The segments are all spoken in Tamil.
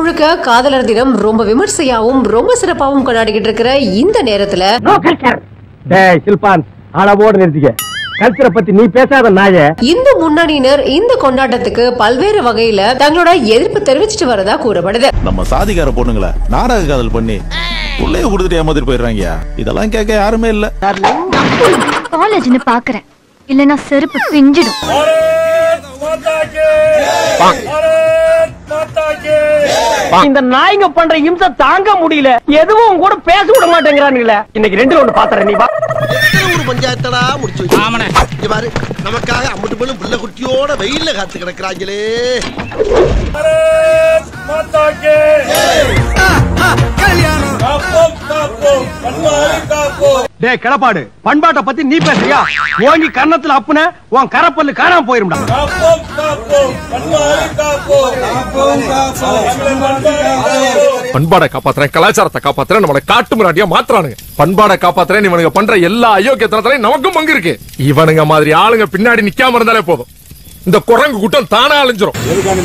முழுக்க காதலர் தினம் ரொம்ப விமர்சையாவும் ரொம்ப சிறப்பாவும் கொண்டாடிக்கிட்டு இருக்கிற இந்த நேரத்துல டேய் சில்பான் அளவோடு நிறுத்திக்க கல்ச்சரை பத்தி நீ பேசாத நாய இந்து முன்னணியினர் இந்த கொண்டாட்டத்துக்கு பல்வேறு வகையில தங்களோட எதிர்ப்பு தெரிவிச்சிட்டு வரதா கூறப்படுது நம்ம சாதிகார பொண்ணுங்கள நாடக காதல் பண்ணி பிள்ளைய கொடுத்துட்டு ஏமாத்திட்டு போயிடுறாங்க இதெல்லாம் கேட்க யாருமே இல்ல காலேஜ்னு பாக்குறேன் இல்லனா செருப்பு பிஞ்சிடும் இந்த நாய்ங்க பண்ற இம்சை தாங்க முடியல எதுவும் உன் கூட பேச விட மாட்டேங்கிறானுங்களே இன்னைக்கு ரெண்டு ஒண்ணு பாத்துறேன் நீ வா ஒரு பஞ்சாயத்தடா முடிச்சு வச்சு இங்க பாரு நமக்காக அம்பட்டு போலும் புள்ள குட்டியோட வெயில்ல காத்து கிடக்குறாங்களே டேய் கிளப்பாடு பண்பாட்டை பத்தி நீ பேசுறியா ஓங்கி கன்னத்துல அப்புன உன் கரப்பல்லு காணாம போயிரும்டா பண்பாடை காப்பாத்துறேன் கலாச்சாரத்தை காப்பாத்துறேன் நம்மளை காட்டு மிராட்டியா மாத்துறானுங்க பண்பாடை காப்பாத்துறேன் இவனுங்க பண்ற எல்லா அயோக்கியத்தனத்திலையும் நமக்கும் பங்கு இருக்கு இவனுங்க மாதிரி ஆளுங்க பின்னாடி நிக்காம இருந்தாலே போதும் இந்த குரங்கு கூட்டம் தானா அழிஞ்சிரும்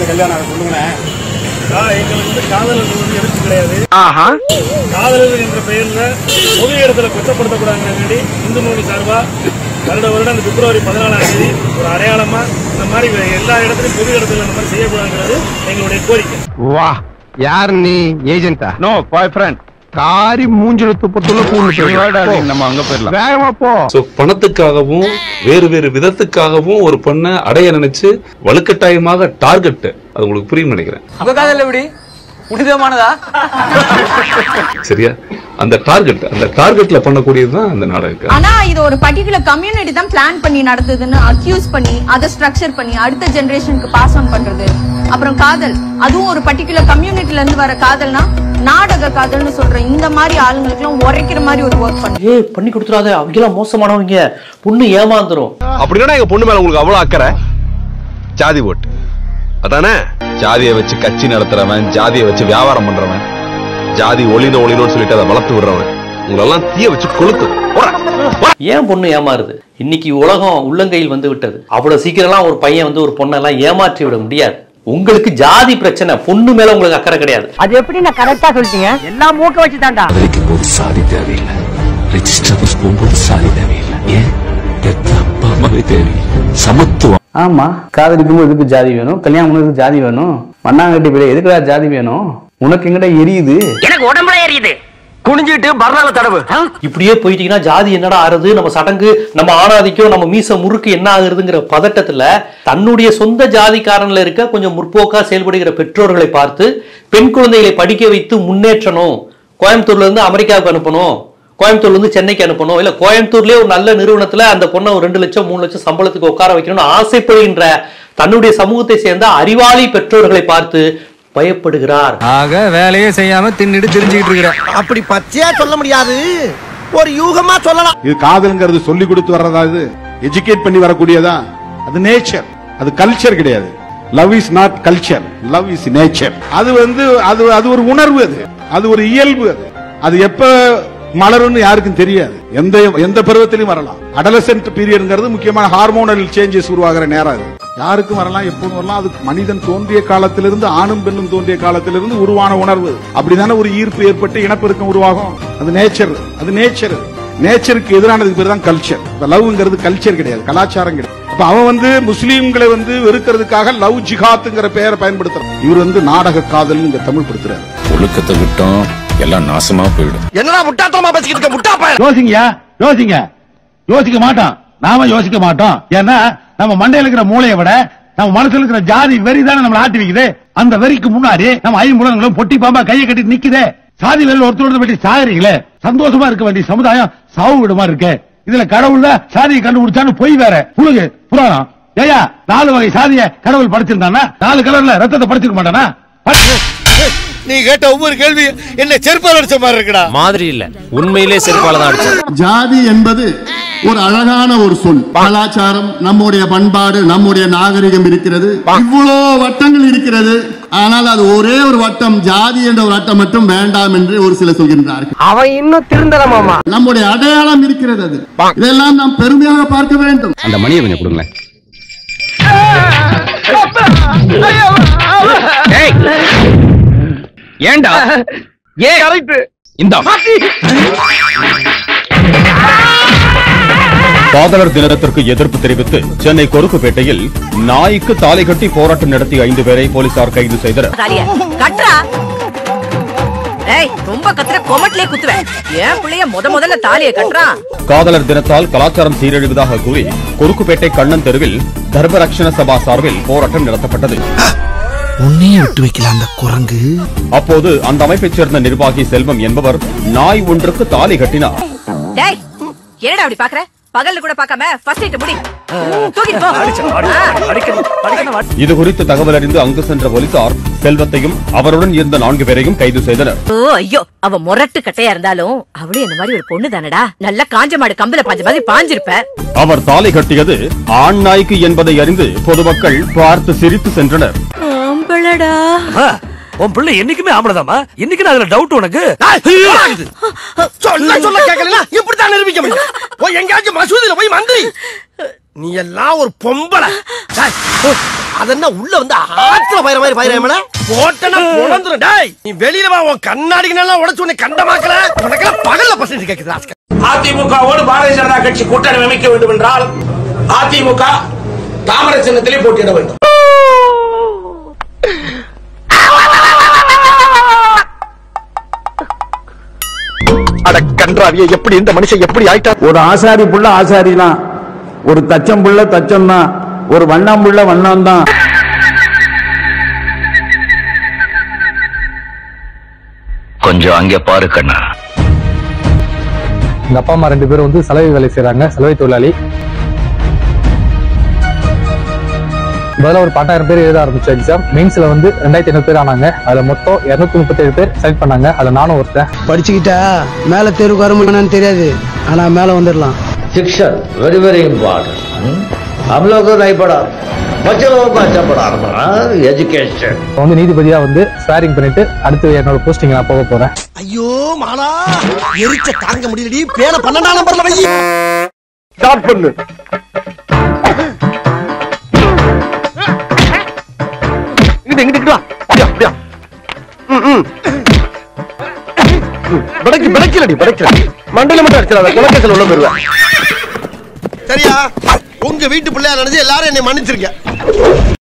எங்களுக்கு காதலர் வந்து எதிர்ப்பு கிடையாது ஆஹா காதலர் என்ற பெயர்ல பொது இடத்துல குற்றப்படுத்தக்கூடாதுங்கிறதுக்காண்டி இந்து மொழி சார்பா வருட வருடம் அந்த பிப்ரவரி பதினாலாம் தேதி ஒரு அடையாளமா இந்த மாதிரி எல்லா இடத்துலயும் பொது இடத்துல இந்த மாதிரி செய்யக்கூடாதுங்கிறது எங்களுடைய கோரிக்கை வா யார் நீ ஏஜென்டா நோ பாய் ஃப்ரெண்ட் காரி மூஞ்சில துப்பத்துள்ள கூண்டு நம்ம அங்க போயிடலாம் வேகமா போ சோ பணத்துக்காகவும் வேறு வேறு விதத்துக்காகவும் ஒரு பொண்ணை அடைய நினைச்சு வலுக்கட்டாயமாக டார்கெட் அது உங்களுக்கு புரியும் நினைக்கிறேன் உங்க காதல் எப்படி உனிதமானதா சரியா அந்த டார்கெட் அந்த டார்கெட்ல பண்ணக்கூடியதுதான் அந்த நாடகம் ஆனா இது ஒரு பர்டிகுலர் கம்யூனிட்டி தான் பிளான் பண்ணி நடந்ததுன்னு அக்யூஸ் பண்ணி அதை ஸ்ட்ரக்சர் பண்ணி அடுத்த ஜெனரேஷனுக்கு பாஸ் ஆன் பண்றது அப்புறம் காதல் அதுவும் ஒரு பர்டிகுலர் கம்யூனிட்டில இருந்து வர காதல்னா நாடக காதல்னு சொல்ற இந்த மாதிரி ஆளுங்களுக்கு எல்லாம் உரைக்கிற மாதிரி ஒரு ஒர்க் பண்ணு ஏய் பண்ணி கொடுத்துறாத அவங்க எல்லாம் மோசமானவங்க பொண்ணு ஏமாந்துரும் அப்படின்னா எங்க பொண்ணு மேல உங்களுக்கு அவ்வளவு அக்கறை ஜாதி ஓட்டு அதானே ஜாதியை வச்சு கட்சி நடத்துறவன் ஜாதியை வச்சு வியாபாரம் பண்றவன் ஜாதி ஒளித ஒளிதோன்னு சொல்லிட்டு அதை வளர்த்து விடுறவன் உங்களெல்லாம் தீய வச்சு கொளுத்து போடா. ஏன் பொண்ணு ஏமாறுது இன்னைக்கு உலகம் உள்ளங்கையில் வந்து விட்டது அவ்வளவு சீக்கிரம்லாம் ஒரு பையன் வந்து ஒரு பொண்ணெல்லாம் ஏமாற்றி விட முடியாது உங்களுக்கு ஜாதி பிரச்சனை பொண்ணு மேல உங்களுக்கு அக்கறை கிடையாது அது எப்படி நான் கரெக்டா சொல்லிட்டீங்க எல்லாம் மூக்க வச்சு தாண்டா போது சாதி தேவையில்லை ரெஜிஸ்டர் போகும்போது சாதி தேவையில்லை ஏன் பெத்த அப்பா அம்மாவே தேவையில்லை சமத்துவம் ஆமா காதலிக்கும் போது எதுக்கு ஜாதி வேணும் கல்யாணம் பண்ணதுக்கு ஜாதி வேணும் மண்ணாங்கட்டி பிள்ளை எதுக்குடா ஜாதி வேணும் உனக்கு எங்கடா எரியுது எனக்கு உடம்புல எரியுது குனிஞ்சிட்டு பர்னால தடவு இப்படியே போயிட்டீங்கன்னா ஜாதி என்னடா ஆறுது நம்ம சடங்கு நம்ம ஆணாதிக்கம் நம்ம மீச முறுக்கு என்ன ஆகுறதுங்கிற பதட்டத்துல தன்னுடைய சொந்த ஜாதிக்காரன்ல இருக்க கொஞ்சம் முற்போக்கா செயல்படுகிற பெற்றோர்களை பார்த்து பெண் குழந்தைகளை படிக்க வைத்து முன்னேற்றணும் கோயம்புத்தூர்ல இருந்து அமெரிக்காவுக்கு அனுப்பணும் கோயம்புத்தூர்ல இருந்து சென்னைக்கு அனுப்பணும் இல்ல கோயம்புத்தூர்லயே ஒரு நல்ல நிறுவனத்துல அந்த பொண்ணை ஒரு ரெண்டு லட்சம் மூணு லட்சம் சம்பளத்துக்கு உட்கார வைக்கணும்னு ஆசைப்படுகின்ற தன்னுடைய சமூகத்தை சேர்ந்த அறிவாளி பெற்றோர்களை பார்த்து பயப்படுகிறார் ஆக வேலையே செய்யாம தின்னுட்டு தெரிஞ்சுக்கிட்டு இருக்கிற அப்படி பச்சையா சொல்ல முடியாது ஒரு யூகமா சொல்லலாம் இது காதல்ங்கிறது சொல்லி கொடுத்து வர்றதா இது எஜுகேட் பண்ணி வரக்கூடியதா அது நேச்சர் அது கல்ச்சர் கிடையாது love is not culture love is nature அது வந்து அது அது ஒரு உணர்வு அது அது ஒரு இயல்பு அது அது எப்ப மலரும்னு யாருக்கும் தெரியாது எந்த எந்த பருவத்திலும் வரலாம் அடலசென்ட் பீரியட்ங்கிறது முக்கியமான ஹார்மோனல் சேஞ்சஸ் உருவாகிற நேரம் அது யாருக்கும் வரலாம் எப்போதும் வரலாம் அது மனிதன் தோன்றிய காலத்திலிருந்து ஆணும் பெண்ணும் தோன்றிய காலத்திலிருந்து உருவான உணர்வு அப்படிதானே ஒரு ஈர்ப்பு ஏற்பட்டு இனப்பெருக்கம் உருவாகும் அது நேச்சர் அது நேச்சர் நேச்சருக்கு எதிரானதுக்கு பேர் தான் கல்ச்சர் இப்ப லவ்ங்கிறது கல்ச்சர் கிடையாது கலாச்சாரம் கிடையாது அப்ப அவன் வந்து முஸ்லீம்களை வந்து வெறுக்கிறதுக்காக லவ் ஜிஹாத்துங்கிற பெயரை பயன்படுத்துறான் இவர் வந்து நாடக காதல் இங்க தமிழ் படுத்துறாரு ஒழுக்கத்தை விட்டோம் எல்லாம் நாசமா போயிடும் என்னடா முட்டாத்தனமா பேசிக்கிட்டு இருக்க முட்டா பையன் யோசிங்க யோசிங்க யோசிக்க மாட்டோம் நாம யோசிக்க மாட்டோம் ஏன்னா நம்ம மண்டையில இருக்கிற மூளையை விட நம்ம மனசுல இருக்கிற ஜாதி வெறி தானே நம்மள ஆட்டி வைக்குது அந்த வெறிக்கு முன்னாடி நம்ம ஐம்புலங்களும் பொட்டி பாம்பா கையை கட்டி நிக்குதே சாதி வெறியில் ஒருத்தரோட பற்றி சாகுறீங்களே சந்தோஷமா இருக்க வேண்டிய சமுதாயம் சாவு விடுமா இருக்கு இதுல கடவுள்ல சாதியை கண்டுபிடிச்சான்னு பொய் வேற புழுகு புராணம் ஏயா நாலு வகை சாதிய கடவுள் படைச்சிருந்தானா நாலு கலர்ல ரத்தத்தை படைச்சிருக்க மாட்டானா நீ கேட்ட ஒவ்வொரு கேள்வி என்ன செருப்பால் அடிச்ச மாதிரி இருக்குடா மாதிரி இல்ல உண்மையிலே செருப்பால தான் அடிச்சது ஜாதி என்பது ஒரு அழகான ஒரு சொல் கலாச்சாரம் நம்முடைய பண்பாடு நம்முடைய நாகரிகம் இருக்கிறது இவ்வளோ வட்டங்கள் இருக்கிறது ஆனால் அது ஒரே ஒரு வட்டம் ஜாதி என்ற ஒரு வட்டம் மட்டும் வேண்டாம் என்று ஒரு சிலர் சொல்கின்றார்கள் அவன் இன்னும் திருந்தலமாமா நம்முடைய அடையாளம் இருக்கிறது அது இதெல்லாம் நாம் பெருமையாக பார்க்க வேண்டும் அந்த மணியை கொஞ்சம் கொடுங்களேன் ஏண்டா ஏ கரெக்ட் இந்த காதலர் தினத்திற்கு எதிர்ப்பு தெரிவித்து சென்னை கொருக்குப்பேட்டையில் நாய்க்கு தாலை கட்டி போராட்டம் நடத்திய ஐந்து பேரை போலீசார் கைது செய்தனர் தாலிய கட்டுறா ஏய் ரொம்ப கத்துற கொமட்லயே குத்துவேன் என் பிள்ளைய முத முதல்ல தாலிய கட்டுறான் காதலர் தினத்தால் கலாச்சாரம் சீரழிவதாக கூறி கொருக்குப்பேட்டை கண்ணன் தெருவில் தர்மரக்ஷண சபா சார்பில் போராட்டம் நடத்தப்பட்டது உன்னையே விட்டு வைக்கல அந்த குரங்கு அப்போது அந்த அமைப்பைச் சேர்ந்த நிர்வாகி செல்வம் என்பவர் நாய் ஒன்றுக்கு தாலி கட்டினார் டேய் என்னடா அப்படி பாக்குற பகல்ல கூட பார்க்காம ஃபர்ஸ்ட் நைட் முடி தூக்கிட்டு போ இது குறித்து தகவல் அறிந்து அங்கு சென்ற போலீசார் செல்வத்தையும் அவருடன் இருந்த நான்கு பேரையும் கைது செய்தனர் ஓ ஐயோ அவ முரட்டு கட்டையா இருந்தாலும் அவளும் என்ன மாதிரி ஒரு பொண்ணு தானடா நல்ல காஞ்ச மாடு கம்பல பாஞ்ச மாதிரி பாஞ்சிருப்ப அவர் தாலி கட்டியது ஆண் நாய்க்கு என்பதை அறிந்து பொதுமக்கள் பார்த்து சிரித்து சென்றனர் ஆம்பளடா உன் பிள்ளை என்னைக்குமே ஆம்பளதாமா இன்னைக்கு நான் அதுல டவுட் உனக்கு சொல்ல சொல்ல கேட்கல இப்படித்தான் நிரூபிக்க முடியும் போய் எங்கேயாச்சும் மசூதியில போய் மந்திரி நீ எல்லாம் ஒரு பொம்பளை டேய், அதென்ன உள்ள வந்து ஆத்துல பயிர மாதிரி பயிரமல போட்டனா பொழந்துரும் டேய் நீ வெளியில வா உன் கண்ணாடிக்கு நல்லா உடைச்சு உன்னை கண்டமாக்கல உனக்கெல்லாம் பகல்ல பசங்க கேக்குது ராஸ்கல். அதிமுகவோடு பாரதிய ஜனதா கட்சி கூட்டணி அமைக்க வேண்டும் என்றால் அதிமுக தாமரை சின்னத்திலே போட்டியிட வேண்டும் அட கன்றாவிய எப்படி இந்த மனுஷன் எப்படி ஆயிட்டா ஒரு ஆசாரி புள்ள ஆசாரி தான் ஒரு தச்சம் புள்ள தச்சம் தான் ஒரு வண்ணாம் புள்ள வண்ணாம் தான் கொஞ்சம் அங்கே பாரு கண்ணா எங்க அப்பா அம்மா ரெண்டு பேரும் வந்து சலவை வேலை செய்றாங்க சலவை தொழிலாளி முதல்ல ஒரு பத்தாயிரம் பேர் எழுத ஆரம்பிச்ச எக்ஸாம் மெயின்ஸ்ல வந்து ரெண்டாயிரத்தி ஐநூறு பேர் ஆனாங்க அதுல மொத்தம் இருநூத்தி முப்பத்தேழு பேர் செலக்ட் பண்ணாங்க அதுல நானும் ஒருத்தன் படிச்சுக்கிட்டா மேல தெருவுக்கு வர முடியுமான்னு தெரியாது ஆனா மேல வந்துடலாம் शिक्षण वेरी वेरी इम्पोर्टेंट हम लोग को नहीं पढ़ा बच्चे लोगों को अच्छा पढ़ा रहा एजुकेशन இப்ப வந்து நீதிபதியா வந்து ஸ்வேரிங் பண்ணிட்டு அடுத்து என்னோட போஸ்டிங் நான் போக போறேன் ஐயோ மாலா எரிச்ச தாங்க முடியலடி பேன பன்னெண்டாம் நம்பர்ல வை ஸ்டார்ட் பண்ணு இங்கிட்டு இங்கிட்டு வா அப்படியா அப்படியா ம், ம். ம், பிடைக்கு பிடைக்கலடி பிடைக்கல மண்டையில மட்டும் அடிச்சிடாத குலக்கத்தில் உள்ள போயிருவேன் சரியா உங்க வீட்டு பிள்ளையா நினைச்சு எல்லாரும் என்னை மன்னிச்சிருங்க